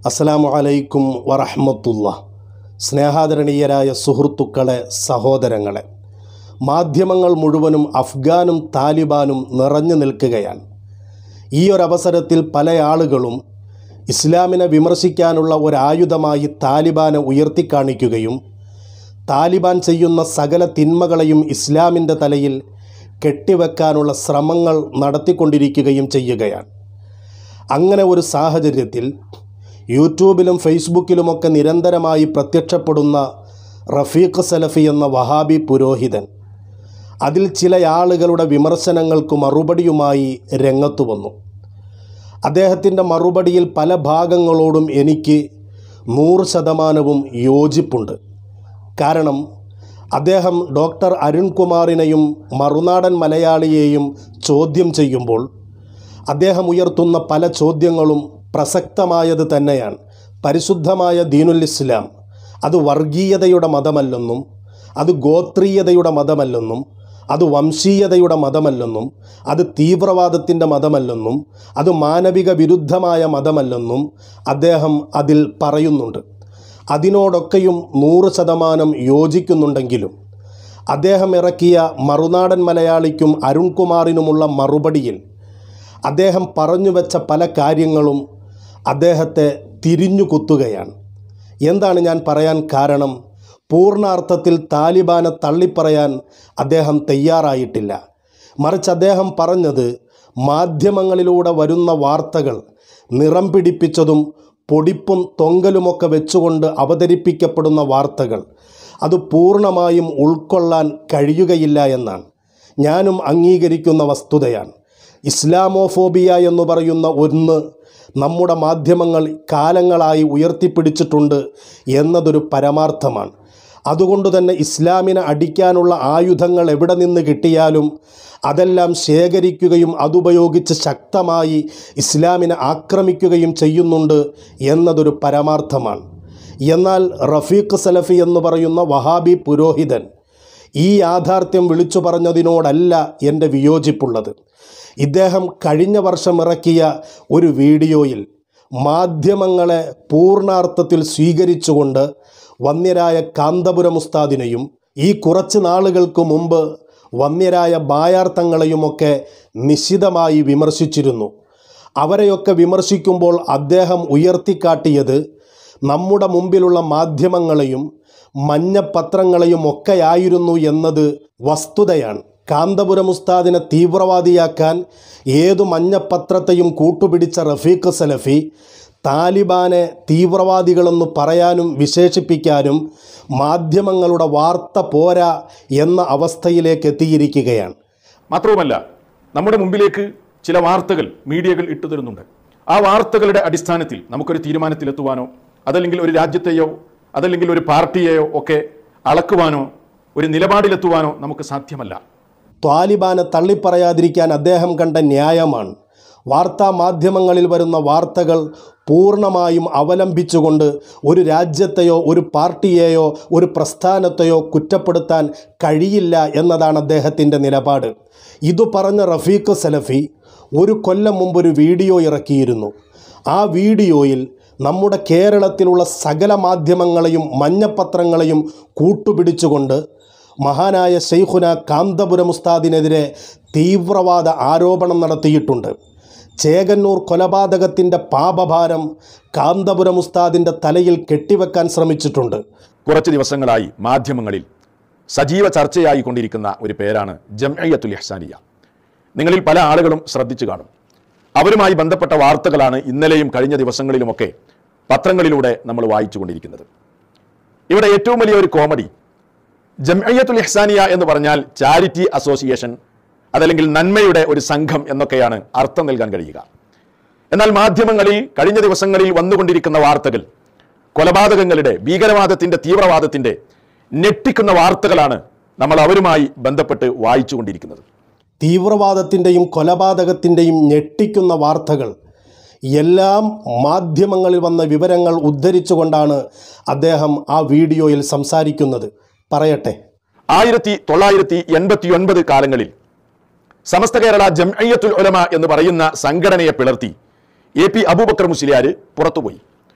അസ്സലാമു അലൈക്കും വറഹ്മത്തുള്ള സ്നേഹാദരണീയരായ സുഹൃത്തുക്കളെ സഹോദരങ്ങളെ മാധ്യമങ്ങൾ മുഴുവനും അഫ്ഗാനും താലിബാനും നിറഞ്ഞു നിൽക്കുകയാണ് ഈ ഒരവസരത്തിൽ പല ആളുകളും ഇസ്ലാമിനെ വിമർശിക്കാനുള്ള ഒരായുധമായി താലിബാനെ ഉയർത്തിക്കാണിക്കുകയും താലിബാൻ ചെയ്യുന്ന സകല തിന്മകളെയും ഇസ്ലാമിൻ്റെ തലയിൽ കെട്ടിവെക്കാനുള്ള ശ്രമങ്ങൾ നടത്തിക്കൊണ്ടിരിക്കുകയും ചെയ്യുകയാണ് അങ്ങനെ ഒരു സാഹചര്യത്തിൽ യൂട്യൂബിലും ഫേസ്ബുക്കിലുമൊക്കെ നിരന്തരമായി പ്രത്യക്ഷപ്പെടുന്ന റഫീഖ് സലഫി എന്ന വഹാബി പുരോഹിതൻ അതിൽ ചില ആളുകളുടെ വിമർശനങ്ങൾക്ക് മറുപടിയുമായി രംഗത്തു വന്നു അദ്ദേഹത്തിൻ്റെ മറുപടിയിൽ പല ഭാഗങ്ങളോടും എനിക്ക് നൂറ് ശതമാനവും യോജിപ്പുണ്ട് കാരണം അദ്ദേഹം ഡോക്ടർ അരുൺകുമാറിനെയും മറുനാടൻ മലയാളിയെയും ചോദ്യം ചെയ്യുമ്പോൾ അദ്ദേഹം ഉയർത്തുന്ന പല ചോദ്യങ്ങളും പ്രസക്തമായത് തന്നെയാണ് പരിശുദ്ധമായ ദീനുൽ ഇസ്ലാം അത് വർഗീയതയുടെ മതമല്ലെന്നും അത് ഗോത്രീയതയുടെ മതമല്ലെന്നും അത് വംശീയതയുടെ മതമല്ലെന്നും അത് തീവ്രവാദത്തിൻ്റെ മതമല്ലെന്നും അത് മാനവിക വിരുദ്ധമായ മതമല്ലെന്നും അദ്ദേഹം അതിൽ പറയുന്നുണ്ട് അതിനോടൊക്കെയും നൂറ് ശതമാനം യോജിക്കുന്നുണ്ടെങ്കിലും അദ്ദേഹം ഇറക്കിയ മറുനാടൻ മലയാളിക്കും അരുൺകുമാറിനുമുള്ള മറുപടിയിൽ അദ്ദേഹം പറഞ്ഞു വെച്ച പല കാര്യങ്ങളും അദ്ദേഹത്തെ തിരിഞ്ഞു കുത്തുകയാണ് എന്താണ് ഞാൻ പറയാൻ കാരണം പൂർണ്ണാർത്ഥത്തിൽ താലിബാനെ തള്ളിപ്പറയാൻ അദ്ദേഹം തയ്യാറായിട്ടില്ല മറിച്ച് അദ്ദേഹം പറഞ്ഞത് മാധ്യമങ്ങളിലൂടെ വരുന്ന വാർത്തകൾ നിറം പിടിപ്പിച്ചതും പൊടിപ്പും തൊങ്കലുമൊക്കെ വെച്ചുകൊണ്ട് അവതരിപ്പിക്കപ്പെടുന്ന വാർത്തകൾ അത് പൂർണ്ണമായും ഉൾക്കൊള്ളാൻ കഴിയുകയില്ല എന്നാണ് ഞാനും അംഗീകരിക്കുന്ന വസ്തുതയാണ് ഇസ്ലാമോഫോബിയ എന്ന് പറയുന്ന ഒന്ന് നമ്മുടെ മാധ്യമങ്ങൾ കാലങ്ങളായി ഉയർത്തിപ്പിടിച്ചിട്ടുണ്ട് എന്നതൊരു പരമാർത്ഥമാണ് അതുകൊണ്ട് തന്നെ ഇസ്ലാമിനെ അടിക്കാനുള്ള ആയുധങ്ങൾ എവിടെ നിന്ന് കിട്ടിയാലും അതെല്ലാം ശേഖരിക്കുകയും അതുപയോഗിച്ച് ശക്തമായി ഇസ്ലാമിനെ ആക്രമിക്കുകയും ചെയ്യുന്നുണ്ട് എന്നതൊരു പരമാർത്ഥമാണ് എന്നാൽ റഫീഖ് സലഫി എന്ന് പറയുന്ന വഹാബി പുരോഹിതൻ ഈ യാഥാർത്ഥ്യം വിളിച്ചു പറഞ്ഞതിനോടല്ല എൻ്റെ വിയോജിപ്പുള്ളത് ഇദ്ദേഹം കഴിഞ്ഞ വർഷം ഇറക്കിയ ഒരു വീഡിയോയിൽ മാധ്യമങ്ങളെ പൂർണ്ണാർത്ഥത്തിൽ സ്വീകരിച്ചുകൊണ്ട് വന്യരായ കാന്തപുരം ഉസ്താദിനെയും ഈ കുറച്ച് നാളുകൾക്ക് മുമ്പ് വന്യരായ ബായാർത്ഥങ്ങളെയുമൊക്കെ നിശിതമായി വിമർശിച്ചിരുന്നു അവരെയൊക്കെ വിമർശിക്കുമ്പോൾ അദ്ദേഹം ഉയർത്തിക്കാട്ടിയത് നമ്മുടെ മുമ്പിലുള്ള മാധ്യമങ്ങളെയും മഞ്ഞപ്പത്രങ്ങളെയും ഒക്കെയായിരുന്നു എന്നത് വസ്തുതയാണ് കാന്തപുരം ഉസ്താദിനെ തീവ്രവാദിയാക്കാൻ ഏതു മഞ്ഞപ്പത്രത്തെയും കൂട്ടുപിടിച്ച റഫീഖ് സലഫി താലിബാനെ തീവ്രവാദികളെന്ന് പറയാനും വിശേഷിപ്പിക്കാനും മാധ്യമങ്ങളുടെ വാർത്ത പോരാ എന്ന അവസ്ഥയിലേക്ക് എത്തിയിരിക്കുകയാണ് മാത്രവുമല്ല നമ്മുടെ മുമ്പിലേക്ക് ചില വാർത്തകൾ മീഡിയകൾ ഇട്ടു തരുന്നുണ്ട് ആ വാർത്തകളുടെ അടിസ്ഥാനത്തിൽ നമുക്കൊരു തീരുമാനത്തിലെത്തുവാനോ അതല്ലെങ്കിൽ ഒരു രാജ്യത്തെയോ അതല്ലെങ്കിൽ ഒരു പാർട്ടിയെയോ ഒക്കെ അളക്കുവാനോ ഒരു നിലപാടിലെത്തുവാനോ നമുക്ക് സാധ്യമല്ല ത്വാലിബാനെ തള്ളിപ്പറയാതിരിക്കാൻ അദ്ദേഹം കണ്ട ന്യായമാണ് വാർത്താ മാധ്യമങ്ങളിൽ വരുന്ന വാർത്തകൾ പൂർണ്ണമായും അവലംബിച്ചുകൊണ്ട് ഒരു രാജ്യത്തെയോ ഒരു പാർട്ടിയെയോ ഒരു പ്രസ്ഥാനത്തെയോ കുറ്റപ്പെടുത്താൻ കഴിയില്ല എന്നതാണ് അദ്ദേഹത്തിൻ്റെ നിലപാട് ഇതു പറഞ്ഞ റഫീഖ് സലഫി ഒരു കൊല്ലം മുമ്പ് ഒരു വീഡിയോ ഇറക്കിയിരുന്നു ആ വീഡിയോയിൽ നമ്മുടെ കേരളത്തിലുള്ള സകല മാധ്യമങ്ങളെയും മഞ്ഞപ്പത്രങ്ങളെയും കൂട്ടുപിടിച്ചുകൊണ്ട് മഹാനായ ഷെയ്ഖുന കാന്തപുരം ഉസ്താദിനെതിരെ തീവ്രവാദ ആരോപണം നടത്തിയിട്ടുണ്ട് ചേകന്നൂർ കൊലപാതകത്തിൻ്റെ പാപഭാരം കാന്തപുരം ഉസ്താദിൻ്റെ തലയിൽ കെട്ടിവെക്കാൻ ശ്രമിച്ചിട്ടുണ്ട് കുറച്ച് ദിവസങ്ങളായി മാധ്യമങ്ങളിൽ സജീവ ചർച്ചയായി കൊണ്ടിരിക്കുന്ന ഒരു പേരാണ് ജംഅയ്യത്തുൽ ഇഹ്സാനിയ നിങ്ങളിൽ പല ആളുകളും ശ്രദ്ധിച്ചു കാണും അവരുമായി ബന്ധപ്പെട്ട വാർത്തകളാണ് ഇന്നലെയും കഴിഞ്ഞ ദിവസങ്ങളിലുമൊക്കെ പത്രങ്ങളിലൂടെ നമ്മൾ വായിച്ചു കൊണ്ടിരിക്കുന്നത് ഇവിടെ ഏറ്റവും വലിയ ഒരു കോമഡി ജംഅയ്യത്തുൽ ഇഹ്സാനിയ എന്ന് പറഞ്ഞാൽ ചാരിറ്റി അസോസിയേഷൻ അതല്ലെങ്കിൽ നന്മയുടെ ഒരു സംഘം എന്നൊക്കെയാണ് അർത്ഥം നൽകാൻ കഴിയുക എന്നാൽ മാധ്യമങ്ങളിൽ കഴിഞ്ഞ ദിവസങ്ങളിൽ വന്നുകൊണ്ടിരിക്കുന്ന വാർത്തകൾ കൊലപാതകങ്ങളുടെ ഭീകരവാദത്തിന്റെ തീവ്രവാദത്തിന്റെ ഞെട്ടിക്കുന്ന വാർത്തകളാണ് നമ്മൾ അവരുമായി ബന്ധപ്പെട്ട് വായിച്ചുകൊണ്ടിരിക്കുന്നത് തീവ്രവാദത്തിൻ്റെയും കൊലപാതകത്തിൻ്റെയും ഞെട്ടിക്കുന്ന വാർത്തകൾ എല്ലാം മാധ്യമങ്ങളിൽ വന്ന വിവരങ്ങൾ ഉദ്ധരിച്ചുകൊണ്ടാണ് അദ്ദേഹം ആ വീഡിയോയിൽ സംസാരിക്കുന്നത് പറയട്ടെ ആയിരത്തി തൊള്ളായിരത്തി എൺപത്തി ഒൻപത് കാലങ്ങളിൽ സമസ്ത കേരള ജംഅയ്യത്തുൽ ഉലമ എന്ന് പറയുന്ന സംഘടനയെ പിളർത്തി എ പി അബൂബക്കർ മുസ്ലിയാർ പുറത്തുപോയി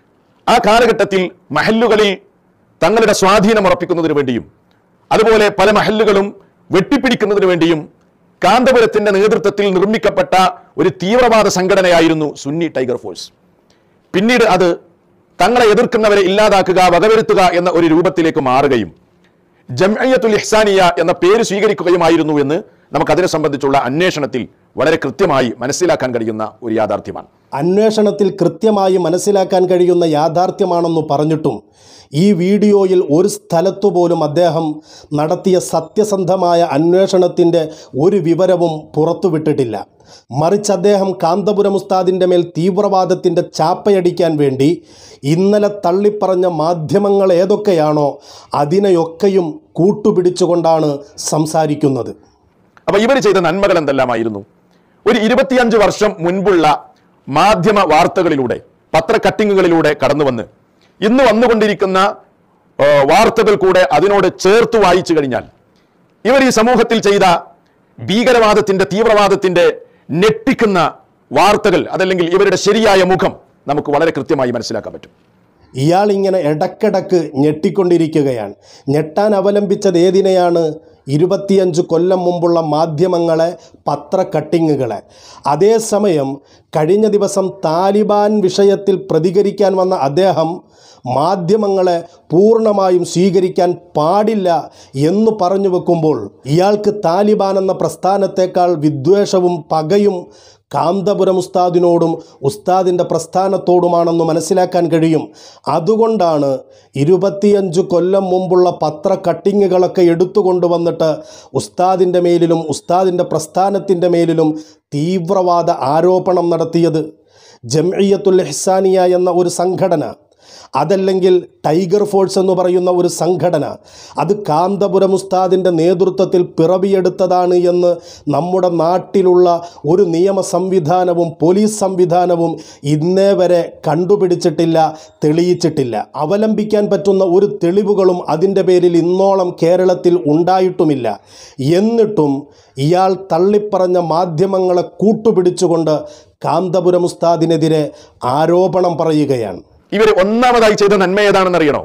ആ കാലഘട്ടത്തിൽ മഹല്ലുകളിൽ തങ്ങളുടെ സ്വാധീനം ഉറപ്പിക്കുന്നതിന് വേണ്ടിയും അതുപോലെ പല മഹല്ലുകളും വെട്ടിപ്പിടിക്കുന്നതിന് വേണ്ടിയും കാന്തപുരത്തിന്റെ നേതൃത്വത്തിൽ നിർമ്മിക്കപ്പെട്ട ഒരു തീവ്രവാദ സംഘടനയായിരുന്നു സുന്നി ടൈഗർ ഫോഴ്സ് പിന്നീട് അത് തങ്ങളെ എതിർക്കുന്നവരെ ഇല്ലാതാക്കുക വകവരുത്തുക എന്ന ഒരു രൂപത്തിലേക്ക് മാറുകയും ജംഅയ്യത്തുൽ ഇഹ്സാനിയ എന്ന പേര് സ്വീകരിക്കുകയുമായിരുന്നു എന്ന് നമുക്കതിനെ സംബന്ധിച്ചുള്ള അന്വേഷണത്തിൽ വളരെ കൃത്യമായി മനസ്സിലാക്കാൻ കഴിയുന്ന ഒരു യാഥാർത്ഥ്യമാണ് അന്വേഷണത്തിൽ കൃത്യമായി മനസ്സിലാക്കാൻ കഴിയുന്ന യാഥാർത്ഥ്യമാണെന്ന് പറഞ്ഞിട്ടും ഈ വീഡിയോയിൽ ഒരു സ്ഥലത്തു പോലും അദ്ദേഹം നടത്തിയ സത്യസന്ധമായ അന്വേഷണത്തിൻ്റെ ഒരു വിവരവും പുറത്തുവിട്ടിട്ടില്ല മറിച്ച് അദ്ദേഹം കാന്തപുരം ഉസ്താദിൻ്റെ മേൽ തീവ്രവാദത്തിൻ്റെ ചാപ്പയടിക്കാൻ വേണ്ടി ഇന്നലെ തള്ളിപ്പറഞ്ഞ മാധ്യമങ്ങൾ ഏതൊക്കെയാണോ അതിനെയൊക്കെയും കൂട്ടുപിടിച്ചുകൊണ്ടാണ് സംസാരിക്കുന്നത് അപ്പൊ ഇവർ ചെയ്ത നന്മകൾ എന്തെല്ലാമായിരുന്നു ഒരു ഇരുപത്തിയഞ്ച് വർഷം മുൻപുള്ള മാധ്യമ വാർത്തകളിലൂടെ പത്ര കട്ടിങ്ങുകളിലൂടെ കടന്നു വന്ന് ഇന്ന് വന്നുകൊണ്ടിരിക്കുന്ന ആ, വാർത്തകൾ കൂടെ അതിനോട് ചേർത്ത് വായിച്ചു കഴിഞ്ഞാൽ ഇവർ ഈ സമൂഹത്തിൽ ചെയ്ത ഭീകരവാദത്തിന്റെ തീവ്രവാദത്തിന്റെ ഞെട്ടിക്കുന്ന വാർത്തകൾ അതല്ലെങ്കിൽ ഇവരുടെ ശരിയായ മുഖം നമുക്ക് വളരെ കൃത്യമായി മനസ്സിലാക്കാൻ പറ്റും ഇയാൾ ഇങ്ങനെ ഇടക്കിടക്ക് ഞെട്ടിക്കൊണ്ടിരിക്കുകയാണ് ഞെട്ടാൻ അവലംബിച്ചത് ഏതിനെയാണ് ഇരുപത്തിയഞ്ച് കൊല്ലം മുമ്പുള്ള മാധ്യമങ്ങളെ പത്ര കട്ടിങ്ങുകളെ അതേസമയം കഴിഞ്ഞ ദിവസം താലിബാൻ വിഷയത്തിൽ പ്രതികരിക്കാൻ വന്ന അദ്ദേഹം മാധ്യമങ്ങളെ പൂർണ്ണമായും സ്വീകരിക്കാൻ പാടില്ല എന്ന് പറഞ്ഞു വെക്കുമ്പോൾ ഇയാൾക്ക് താലിബാൻ എന്ന പ്രസ്ഥാനത്തേക്കാൾ വിദ്വേഷവും പകയും കാന്തപുരം ഉസ്താദിനോടും ഉസ്താദിൻ്റെ പ്രസ്ഥാനത്തോടുമാണെന്ന് മനസ്സിലാക്കാൻ കഴിയും അതുകൊണ്ടാണ് ഇരുപത്തിയഞ്ച് കൊല്ലം മുമ്പുള്ള പത്ര കട്ടിങ്ങുകളൊക്കെ എടുത്തുകൊണ്ടുവന്നിട്ട് ഉസ്താദിൻ്റെ മേലിലും ഉസ്താദിൻ്റെ പ്രസ്ഥാനത്തിൻ്റെ മേലിലും തീവ്രവാദ ആരോപണം നടത്തിയത് ജംഇയ്യത്തുൽ ഇഹ്സാനിയ എന്ന ഒരു സംഘടന അതല്ലെങ്കിൽ ടൈഗർ ഫോഴ്സ് എന്ന് പറയുന്ന ഒരു സംഘടന അത് കാന്തപുരം ഉസ്താദിൻ്റെ നേതൃത്വത്തിൽ പിറവിയെടുത്തതാണ് എന്ന് നമ്മുടെ നാട്ടിലുള്ള ഒരു നിയമ സംവിധാനവും പോലീസ് സംവിധാനവും ഇന്നേ വരെ കണ്ടുപിടിച്ചിട്ടില്ല തെളിയിച്ചിട്ടില്ല അവലംബിക്കാൻ പറ്റുന്ന ഒരു തെളിവുകളും അതിൻ്റെ പേരിൽ ഇന്നോളം കേരളത്തിൽ ഉണ്ടായിട്ടുമില്ല എന്നിട്ടും ഇയാൾ തള്ളിപ്പറഞ്ഞ മാധ്യമങ്ങളെ കൂട്ടുപിടിച്ചുകൊണ്ട് കാന്തപുരം ഉസ്താദിനെതിരെ ആരോപണം പറയുകയാണ് ഇവർ ഒന്നാമതായി ചെയ്ത നന്മ ഏതാണെന്ന് അറിയണോ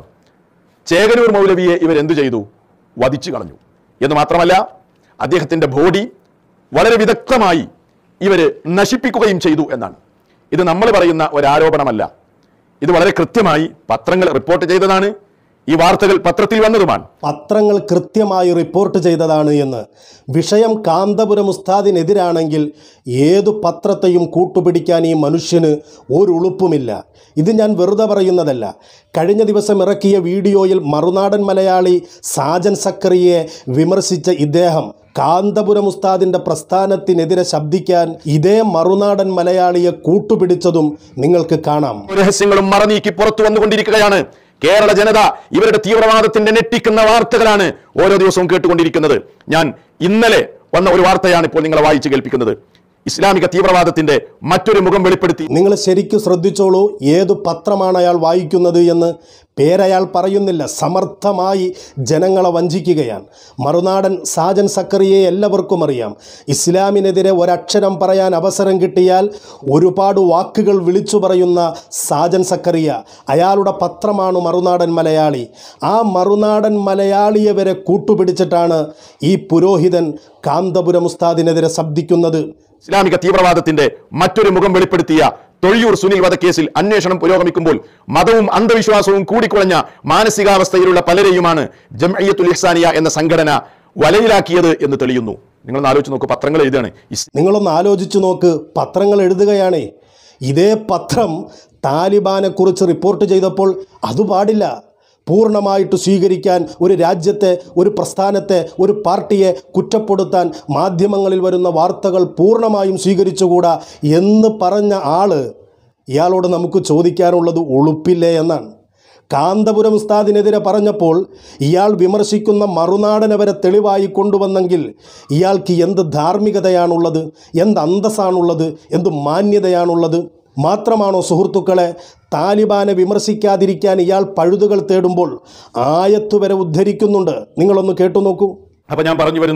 ചേകനൂർ മൗലവിയെ ഇവർ എന്തു ചെയ്തു വധിച്ചു കളഞ്ഞു എന്ന് മാത്രമല്ല അദ്ദേഹത്തിന്റെ ബോഡി വളരെ വിദഗ്ധമായി ഇവർ നശിപ്പിക്കുകയും ചെയ്തു എന്നാണ് ഇത് നമ്മൾ പറയുന്ന ഒരു ആരോപണമല്ല ഇത് വളരെ കൃത്യമായി പത്രങ്ങൾ റിപ്പോർട്ട് ചെയ്തതാണ് ഈ വാർത്തകൾ പത്രത്തിൽ വന്നതുമാണ് പത്രങ്ങൾ കൃത്യമായി റിപ്പോർട്ട് ചെയ്തതാണ് എന്ന് വിഷയം കാന്തപുരം ഉസ്താദിനെതിരാണെങ്കിൽ ഏതു പത്രത്തെയും കൂട്ടുപിടിക്കാൻ ഈ മനുഷ്യന് ഒരു ഉളുപ്പുമില്ല ഇത് ഞാൻ വെറുതെ പറയുന്നതല്ല കഴിഞ്ഞ ദിവസം ഇറക്കിയ വീഡിയോയിൽ മറുനാടൻ മലയാളി സാജൻ സക്കറിയെ വിമർശിച്ച ഇദ്ദേഹം കാന്തപുരം ഉസ്താദിൻ്റെ പ്രസ്ഥാനത്തിനെതിരെ ശബ്ദിക്കാൻ ഇതേ മറുനാടൻ മലയാളിയെ കൂട്ടുപിടിച്ചതും നിങ്ങൾക്ക് കാണാം രഹസ്യങ്ങളും മറനീക്കി പുറത്തു വന്നുകൊണ്ടിരിക്കുകയാണ് കേരള ജനത ഇവരുടെ തീവ്രവാദത്തിന്റെ ഞെട്ടിക്കുന്ന വാർത്തകളാണ് ഓരോ ദിവസവും കേട്ടുകൊണ്ടിരിക്കുന്നത് ഞാൻ ഇന്നലെ വന്ന ഒരു വാർത്തയാണ് ഇപ്പോൾ നിങ്ങളെ വായിച്ചു കേൾപ്പിക്കുന്നത് ഇസ്ലാമിക തീവ്രവാദത്തിന്റെ മറ്റൊരു മുഖം വെളിപ്പെടുത്തി നിങ്ങൾ ശരിക്കും ശ്രദ്ധിച്ചോളൂ ഏതു പത്രമാണ് അയാൾ വായിക്കുന്നത് എന്ന് പേരയാൾ പറയുന്നില്ല സമർത്ഥമായി ജനങ്ങളെ വഞ്ചിക്കുകയാണ് മറുനാടൻ സാജൻ സക്കറിയെ എല്ലാവർക്കും അറിയാം ഇസ്ലാമിനെതിരെ ഒരക്ഷരം പറയാൻ അവസരം കിട്ടിയാൽ ഒരുപാട് വാക്കുകൾ വിളിച്ചു പറയുന്ന സാജൻ സക്കറിയ അയാളുടെ പത്രമാണ് മറുനാടൻ മലയാളി ആ മറുനാടൻ മലയാളിയെ വരെ കൂട്ടുപിടിച്ചിട്ടാണ് ഈ പുരോഹിതൻ കാന്തപുരം ഉസ്താദിനെതിരെ ശബ്ദിക്കുന്നത് ഇസ്ലാമിക തീവ്രവാദത്തിന്റെ മറ്റൊരു മുഖം വെളിപ്പെടുത്തിയ തൊഴിയൂർ സുനിൽ വധക്കേസിൽ അന്വേഷണം പുരോഗമിക്കുമ്പോൾ മതവും അന്ധവിശ്വാസവും കൂടിക്കുളഞ്ഞ മാനസികാവസ്ഥയിലുള്ള പലരെയുമാണ് ജംഅയ്യത്തുൽ ഇഹ്സാനിയ എന്ന സംഘടന വലയിലാക്കിയത് എന്ന് തെളിയുന്നു നിങ്ങൾ ആലോചിച്ച് നോക്കൂ പത്രങ്ങൾ എഴുതുകയാണ് ഇസ് നിങ്ങളൊന്ന് ആലോചിച്ചു നോക്ക് പത്രങ്ങൾ എഴുതുകയാണേ ഇതേ പത്രം താലിബാനെക്കുറിച്ച് റിപ്പോർട്ട് ചെയ്തപ്പോൾ അത് പാടില്ല പൂർണ്ണമായിട്ട് സ്വീകരിക്കാൻ ഒരു രാജ്യത്തെ ഒരു പ്രസ്ഥാനത്തെ ഒരു പാർട്ടിയെ കുറ്റപ്പെടുത്താൻ മാധ്യമങ്ങളിൽ വരുന്ന വാർത്തകൾ പൂർണ്ണമായും സ്വീകരിച്ചുകൂടാ എന്ന് പറഞ്ഞ ആള് ഇയാളോട് നമുക്ക് ചോദിക്കാനുള്ളത് ഉളുപ്പില്ലേ എന്നാണ് കാന്തപുരം ഉസ്താദിനെതിരെ പറഞ്ഞപ്പോൾ ഇയാൾ വിമർശിക്കുന്ന മറുനാടനെ വരെ തെളിവായി കൊണ്ടുവന്നെങ്കിൽ ഇയാൾക്ക് എന്ത് ധാർമ്മികതയാണുള്ളത് എന്ത് അന്തസ്സാണുള്ളത് എന്ത് മാന്യതയാണുള്ളത് മാത്രമാണോ സുഹൃത്തുക്കളെ താലിബാനെ വിമർശിക്കാതിരിക്കാൻ ഇയാൾ പഴുതുകൾ തേടുമ്പോൾ ആയത്ത് വരെ ഉദ്ധരിക്കുന്നുണ്ട് നിങ്ങളൊന്ന് കേട്ടു നോക്കൂ അപ്പൊ ഞാൻ പറഞ്ഞു വരുന്നത്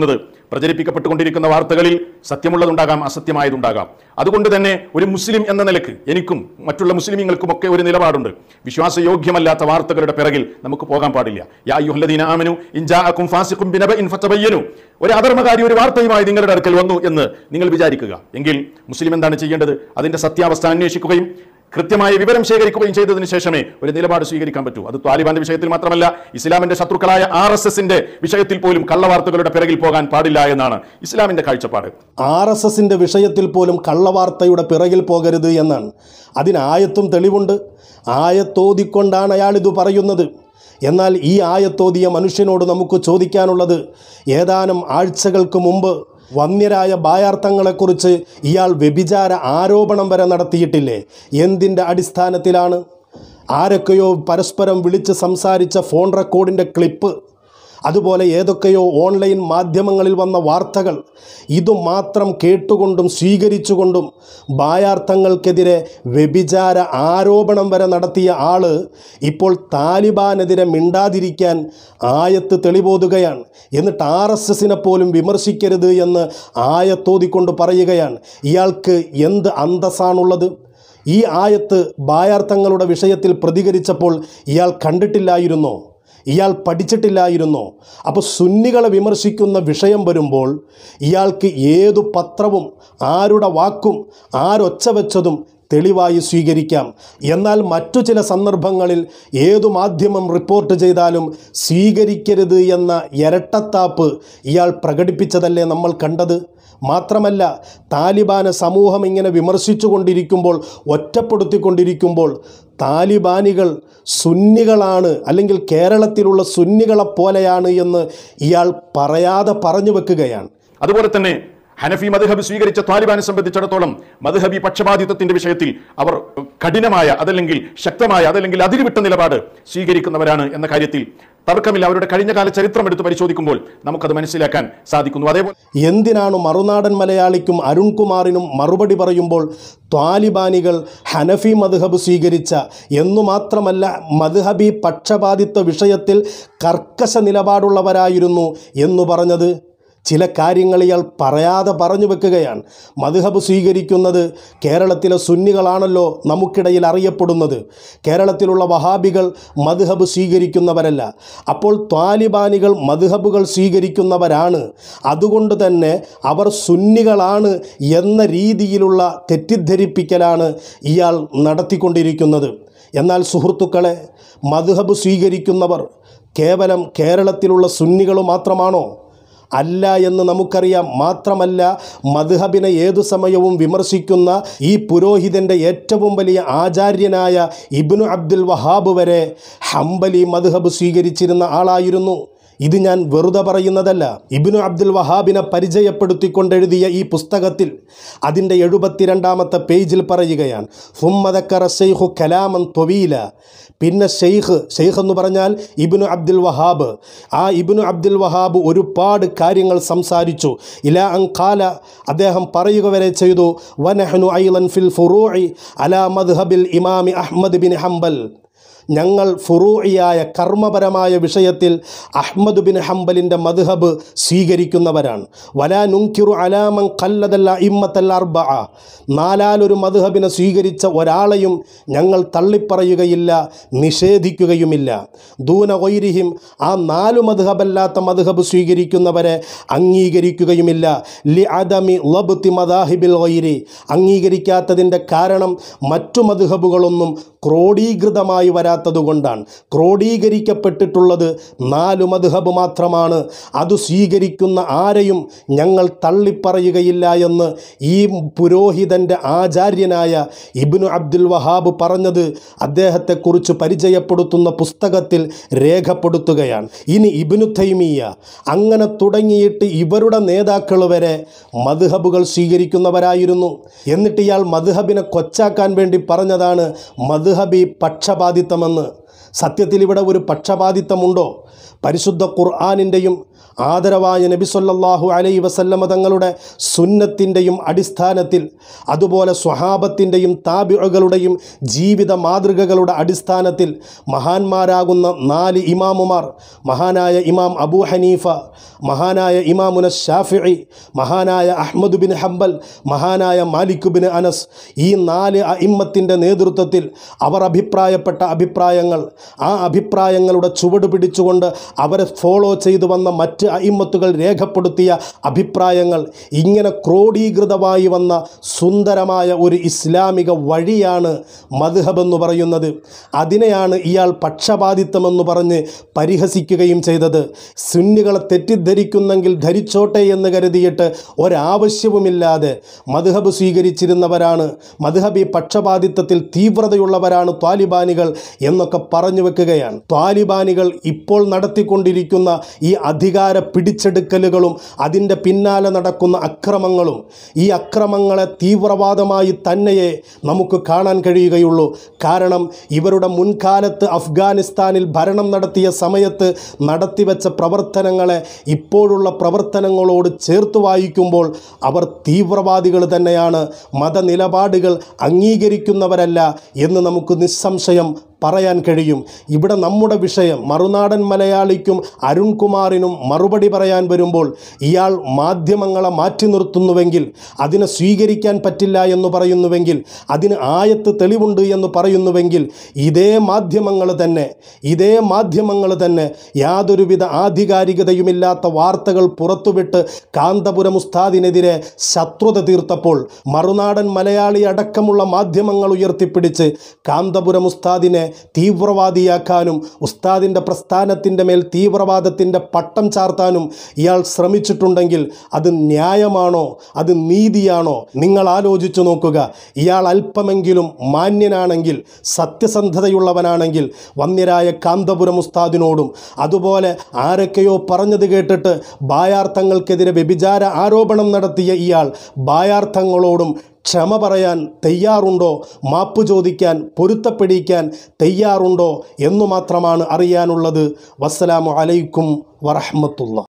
പ്രചരിപ്പിക്കപ്പെട്ടുകൊണ്ടിരിക്കുന്ന വാർത്തകളിൽ സത്യമുള്ളതുണ്ടാകാം അസത്യമായതുണ്ടാകാം അതുകൊണ്ട് തന്നെ ഒരു മുസ്ലിം എന്ന നിലക്ക് എനിക്കും മറ്റുള്ള മുസ്ലിമീങ്ങൾക്കും ഒക്കെ ഒരു നിലപാടുണ്ട് വിശ്വാസയോഗ്യമല്ലാത്ത വാർത്തകളുടെ പിറകിൽ നമുക്ക് പോകാൻ പാടില്ല യാ അയ്യുഹല്ലദീന ആമനു ഇൻ ജാഅക്കും ഫാസിഖും ബിനബഇൻ ഫതബയ്യനു ഒരു അധർമ്മകാരി ഒരു വാർത്തയുമായി നിങ്ങളുടെ അടുക്കൽ വന്നു എന്ന് നിങ്ങൾ വിചാരിക്കുക എങ്കിൽ മുസ്ലിം എന്താണ് ചെയ്യേണ്ടത് അതിന്റെ സത്യാവസ്ഥ അന്വേഷിക്കുകയും കൃത്യമായ വിവരം ശേഖരിക്കുകയും ചെയ്തതിന് ശേഷമേ ഒരു നിലപാട് സ്വീകരിക്കാൻ പറ്റൂ അത് താലിബാന്റെ വിഷയത്തിൽ മാത്രമല്ല ഇസ്ലാമിന്റെ ശത്രുക്കളായ ആർ എസ് എസിന്റെ വിഷയത്തിൽ പോലും കള്ളവാർത്തകളുടെ പിറകിൽ പോകാൻ പാടില്ല എന്നാണ് ഇസ്ലാമിന്റെ കാഴ്ചപ്പാട് ആർ എസ് എസിൻ്റെ വിഷയത്തിൽ പോലും കള്ളവാർത്തയുടെ പിറകിൽ പോകരുത് എന്നാണ് അതിന് ആയത്തും തെളിവുണ്ട് ആയത്തോതിക്കൊണ്ടാണ് അയാൾ ഇത് പറയുന്നത് എന്നാൽ ഈ ആയത്തോതിയ മനുഷ്യനോട് നമുക്ക് ചോദിക്കാനുള്ളത് ഏതാനും ആഴ്ചകൾക്ക് മുമ്പ് വന്യരായ ബായാർത്ഥങ്ങളെക്കുറിച്ച് ഇയാൾ വ്യഭിചാര ആരോപണം വരെ നടത്തിയിട്ടില്ലേ എന്തിൻ്റെ അടിസ്ഥാനത്തിലാണ് ആരൊക്കെയോ പരസ്പരം വിളിച്ച് സംസാരിച്ച ഫോൺ റെക്കോർഡിൻ്റെ ക്ലിപ്പ് അതുപോലെ ഏതൊക്കെയോ ഓൺലൈൻ മാധ്യമങ്ങളിൽ വന്ന വാർത്തകൾ ഇതു മാത്രം കേട്ടുകൊണ്ടും സ്വീകരിച്ചുകൊണ്ടും ബായാർത്ഥങ്ങൾക്കെതിരെ വ്യഭിചാര ആരോപണം വരെ നടത്തിയ ആള് ഇപ്പോൾ താലിബാനെതിരെ മിണ്ടാതിരിക്കാൻ ആയത്ത് തെളിവോതുകയാണ് എന്നിട്ട് ആർ എസ് എസിനെ പോലും വിമർശിക്കരുത് എന്ന് ആയത്തോതിക്കൊണ്ട് പറയുകയാണ് ഇയാൾക്ക് എന്ത് അന്തസ്സാണുള്ളത് ഈ ആയത്ത് ബായാർത്ഥങ്ങളുടെ വിഷയത്തിൽ പ്രതികരിച്ചപ്പോൾ ഇയാൾ കണ്ടിട്ടില്ലായിരുന്നോ ഇയാൾ പഠിച്ചിട്ടില്ലായിരുന്നോ അപ്പോൾ സുന്നികളെ വിമർശിക്കുന്ന വിഷയം വരുമ്പോൾ ഇയാൾക്ക് ഏതു പത്രവും ആരുടെ വാക്കും ആരൊച്ച വെച്ചതും തെളിവായി സ്വീകരിക്കാം എന്നാൽ മറ്റു ചില സന്ദർഭങ്ങളിൽ ഏതു മാധ്യമം റിപ്പോർട്ട് ചെയ്താലും സ്വീകരിക്കരുത് എന്ന ഇരട്ടത്താപ്പ് ഇയാൾ പ്രകടിപ്പിച്ചതല്ലേ നമ്മൾ കണ്ടത് മാത്രമല്ല താലിബാന് സമൂഹം ഇങ്ങനെ വിമർശിച്ചു കൊണ്ടിരിക്കുമ്പോൾ ഒറ്റപ്പെടുത്തിക്കൊണ്ടിരിക്കുമ്പോൾ താലിബാനികൾ സുന്നികളാണ് അല്ലെങ്കിൽ കേരളത്തിലുള്ള സുന്നികളെ പോലെയാണ് എന്ന് ഇയാൾ പറയാതെ പറഞ്ഞു വെക്കുകയാണ് അതുപോലെ തന്നെ ഹനഫി മദ്ഹബ് സ്വീകരിച്ച താലിബാനെ സംബന്ധിച്ചിടത്തോളം മദ്ഹബി പക്ഷപാതിത്വത്തിന്റെ വിഷയത്തിൽ അവർ കഠിനമായ അതല്ലെങ്കിൽ ശക്തമായ അതല്ലെങ്കിൽ അതിരുവിട്ട നിലപാട് സ്വീകരിക്കുന്നവരാണ് എന്ന കാര്യത്തിൽ തർക്കമില്ല അവരുടെ കഴിഞ്ഞകാല ചരിത്രം എടുത്ത് പരിശോധിക്കുമ്പോൾ നമുക്കത് മനസ്സിലാക്കാൻ സാധിക്കുന്നു അതേപോലെ എന്തിനാണ് മറുനാടൻ മലയാളിക്കും അരുൺകുമാറിനും മറുപടി പറയുമ്പോൾ ത്വാലിബാനികൾ ഹനഫി മദ്ഹബ് സ്വീകരിച്ച എന്നു മാത്രമല്ല മദ്ഹബി പക്ഷപാതിത്വ വിഷയത്തിൽ കർക്കശ നിലപാടുള്ളവരായിരുന്നു എന്നു പറഞ്ഞത് ചില കാര്യങ്ങൾ ഇയാൾ പറയാതെ പറഞ്ഞു വെക്കുകയാണ് മദ്ഹബ് സ്വീകരിക്കുന്നത് കേരളത്തിലെ സുന്നികളാണല്ലോ നമുക്കിടയിൽ അറിയപ്പെടുന്നത് കേരളത്തിലുള്ള വഹാബികൾ മദ്ഹബ് സ്വീകരിക്കുന്നവരല്ല അപ്പോൾ ത്വാലിബാനികൾ മദ്ഹബുകൾ സ്വീകരിക്കുന്നവരാണ് അതുകൊണ്ട് തന്നെ അവർ സുന്നികളാണ് എന്ന രീതിയിലുള്ള തെറ്റിദ്ധരിപ്പിക്കലാണ് ഇയാൾ നടത്തിക്കൊണ്ടിരിക്കുന്നത് എന്നാൽ സുഹൃത്തുക്കളെ മദ്ഹബ് സ്വീകരിക്കുന്നവർ കേവലം കേരളത്തിലുള്ള സുന്നികൾ മാത്രമാണോ അല്ല എന്ന് നമുക്കറിയാം മാത്രമല്ല മദ്ഹബിനെ ഏതു സമയവും വിമർശിക്കുന്ന ഈ പുരോഹിതൻ്റെ ഏറ്റവും വലിയ ആചാര്യനായ ഇബ്നു അബ്ദുൽ വഹാബ് വരെ ഹംബലി മദ്ഹബ് സ്വീകരിച്ചിരുന്ന ആളായിരുന്നു ഇത് ഞാൻ വെറുതെ പറയുന്നതല്ല ഇബ്നു അബ്ദുൽ വഹാബിനെ പരിചയപ്പെടുത്തിക്കൊണ്ടെഴുതിയ ഈ പുസ്തകത്തിൽ അതിൻ്റെ എഴുപത്തിരണ്ടാമത്തെ പേജിൽ പറയുകയാണ് ഫുമ്മദക്കറ ഷെയ്ഖു കലാമൻ തൊവീല പിന്നെ ഷെയ്ഖ് ഷെയ്ഖ് എന്ന് പറഞ്ഞാൽ ഇബ്നു അബ്ദുൽ വഹാബ് ആ ഇബ്നു അബ്ദുൽ വഹാബ് ഒരുപാട് കാര്യങ്ങൾ സംസാരിച്ചു ഇല അങ്കാല അദ്ദേഹം പറയുക വരെ ചെയ്തു വനഹനു ഐലൻ ഫിൽ ഫുറൂഇ അലാ മദ്ഹബിൽ ഇമാമി അഹ്മദ് ബിൻ ഹംബൽ ഞങ്ങൾ ഫുറൂഇയായ കർമ്മപരമായ വിഷയത്തിൽ അഹ്മദ് ബിൻ ഹംബലിൻ്റെ മദ്ഹബ് സ്വീകരിക്കുന്നവരാണ് വലാ നുങ്കിറു അലാമൻ കല്ലതല്ല ഇമ്മത്തല്ല അർബ നാലാലൊരു മദ്ഹബിനെ സ്വീകരിച്ച ഒരാളെയും ഞങ്ങൾ തള്ളിപ്പറയുകയില്ല നിഷേധിക്കുകയുമില്ല ദൂന ഒയ്രിഹിം ആ നാലു മദ്ഹബല്ലാത്ത മദ്ഹബ് സ്വീകരിക്കുന്നവരെ അംഗീകരിക്കുകയുമില്ല ലി അദമി ലബ്തി മദാഹിബിൽ ഒയ്രി അംഗീകരിക്കാത്തതിൻ്റെ കാരണം മറ്റു മദ്ഹബുകളൊന്നും ക്രോഡീകൃതമായി വരാത്തതുകൊണ്ടാണ് ക്രോഡീകരിക്കപ്പെട്ടിട്ടുള്ളത് നാലു മദ്ഹബ് മാത്രമാണ് അത് സ്വീകരിക്കുന്ന ആരെയും ഞങ്ങൾ തള്ളിപ്പറയുകയില്ല എന്ന് ഈ പുരോഹിതൻ്റെ ആചാര്യനായ ഇബ്നു അബ്ദുൽ വഹാബ് പറഞ്ഞത് അദ്ദേഹത്തെക്കുറിച്ച് പരിചയപ്പെടുത്തുന്ന പുസ്തകത്തിൽ രേഖപ്പെടുത്തുകയാണ് ഇനി ഇബ്നു തൈമിയ അങ്ങനെ തുടങ്ങിയിട്ട് ഇവരുടെ നേതാക്കൾ വരെ മദ്ഹബുകൾ സ്വീകരിക്കുന്നവരായിരുന്നു എന്നിട്ട് ഇയാൾ മദ്ഹബിനെ കൊച്ചാക്കാൻ വേണ്ടി പറഞ്ഞതാണ് മദ്ഹബി പക്ഷപാതി പക്ഷപാതിത്വമെന്ന് സത്യത്തിൽ ഇവിടെ ഒരു പക്ഷപാതിത്വമുണ്ടോ പരിശുദ്ധ ഖുർആാനിൻ്റെയും ആദരവായ നബി സല്ലല്ലാഹു അലൈഹി വസല്ലമ തങ്ങളുടെ സുന്നത്തിൻ്റെയും അടിസ്ഥാനത്തിൽ അതുപോലെ സ്വഹാബത്തിൻ്റെയും താബികളുടെയും ജീവിത മാതൃകകളുടെ അടിസ്ഥാനത്തിൽ മഹാന്മാരാകുന്ന നാല് ഇമാമുമാർ മഹാനായ ഇമാം അബൂ ഹനീഫ മഹാനായ ഇമാമുന ഷാഫിഇ മഹാനായ അഹ്മദ് ബിൻ ഹംബൽ മഹാനായ മാലിക് ബിൻ അനസ് ഈ നാല് അയിമ്മത്തിൻ്റെ നേതൃത്വത്തിൽ അവർ അഭിപ്രായപ്പെട്ട അഭിപ്രായങ്ങൾ ആ അഭിപ്രായങ്ങളുടെ ചുവട് പിടിച്ചുകൊണ്ട് അവരെ ഫോളോ ചെയ്തു വന്ന മറ്റ് അയിമ്മത്തുകൾ രേഖപ്പെടുത്തിയ അഭിപ്രായങ്ങൾ ഇങ്ങനെ ക്രോഡീകൃതമായി വന്ന സുന്ദരമായ ഒരു ഇസ്ലാമിക വഴിയാണ് മദ്ഹബ് എന്ന് പറയുന്നത് അതിനെയാണ് ഇയാൾ പക്ഷപാതിത്വമെന്ന് പറഞ്ഞ് പരിഹസിക്കുകയും ചെയ്തത് സുന്നികളെ തെറ്റിദ്ധരിക്കുന്നെങ്കിൽ ധരിച്ചോട്ടെ എന്ന് കരുതിയിട്ട് ഒരാവശ്യവുമില്ലാതെ മദ്ഹബ് സ്വീകരിച്ചിരുന്നവരാണ് മദ്ഹബി പക്ഷപാതിത്വത്തിൽ തീവ്രതയുള്ളവരാണ് ത്വാലിബാനികൾ എന്നൊക്കെ പറഞ്ഞു വെക്കുകയാണ് ത്വാലിബാനികൾ ഇപ്പോൾ നടത്തിക്കൊണ്ടിരിക്കുന്ന ഈ അധികാര പിടിച്ചെടുക്കലുകളും അതിൻ്റെ പിന്നാലെ നടക്കുന്ന അക്രമങ്ങളും ഈ അക്രമങ്ങളെ തീവ്രവാദമായി തന്നെയേ നമുക്ക് കാണാൻ കഴിയുകയുള്ളൂ കാരണം ഇവരുടെ മുൻകാലത്ത് അഫ്ഗാനിസ്ഥാനിൽ ഭരണം നടത്തിയ സമയത്ത് നടത്തിവെച്ച പ്രവർത്തനങ്ങളെ ഇപ്പോഴുള്ള പ്രവർത്തനങ്ങളോട് ചേർത്ത് വായിക്കുമ്പോൾ അവർ തീവ്രവാദികൾ തന്നെയാണ് മതനിലപാടുകൾ അംഗീകരിക്കുന്നവരല്ല എന്ന് നമുക്ക് നിസ്സംശയം പറയാൻ കഴിയും ഇവിടെ നമ്മുടെ വിഷയം മറുനാടൻ മലയാളിക്കും അരുൺകുമാറിനും മറുപടി പറയാൻ വരുമ്പോൾ ഇയാൾ മാധ്യമങ്ങളെ മാറ്റി നിർത്തുന്നുവെങ്കിൽ അതിനെ സ്വീകരിക്കാൻ പറ്റില്ല എന്ന് പറയുന്നുവെങ്കിൽ അതിന് ആയത്ത് തെളിവുണ്ട് എന്ന് പറയുന്നുവെങ്കിൽ ഇതേ മാധ്യമങ്ങൾ തന്നെ ഇതേ മാധ്യമങ്ങൾ തന്നെ യാതൊരുവിധ ആധികാരികതയുമില്ലാത്ത വാർത്തകൾ പുറത്തുവിട്ട് കാന്തപുരം ഉസ്താദിനെതിരെ ശത്രുത തീർത്തപ്പോൾ മറുനാടൻ മലയാളി അടക്കമുള്ള മാധ്യമങ്ങൾ ഉയർത്തിപ്പിടിച്ച് കാന്തപുരം ഉസ്താദിനെ തീവ്രവാദിയാക്കാനും ഉസ്താദിൻ്റെ പ്രസ്ഥാനത്തിൻ്റെ മേൽ തീവ്രവാദത്തിൻ്റെ പട്ടം ചാർത്താനും ഇയാൾ ശ്രമിച്ചിട്ടുണ്ടെങ്കിൽ അത് ന്യായമാണോ അത് നീതിയാണോ നിങ്ങൾ ആലോചിച്ചു നോക്കുക ഇയാൾ അല്പമെങ്കിലും മാന്യനാണെങ്കിൽ സത്യസന്ധതയുള്ളവനാണെങ്കിൽ വന്യരായ കാന്തപുരം ഉസ്താദിനോടും അതുപോലെ ആരൊക്കെയോ പറഞ്ഞത് കേട്ടിട്ട് ബായാർത്ഥങ്ങൾക്കെതിരെ വ്യഭിചാര ആരോപണം നടത്തിയ ഇയാൾ ബായാർത്ഥങ്ങളോടും ക്ഷമ പറയാൻ തയ്യാറുണ്ടോ മാപ്പ് ചോദിക്കാൻ പൊരുത്തപ്പെടിക്കാൻ തയ്യാറുണ്ടോ എന്നു മാത്രമാണ് അറിയാനുള്ളത് വസ്സലാമു അലൈക്കും വറഹ്മത്തുള്ള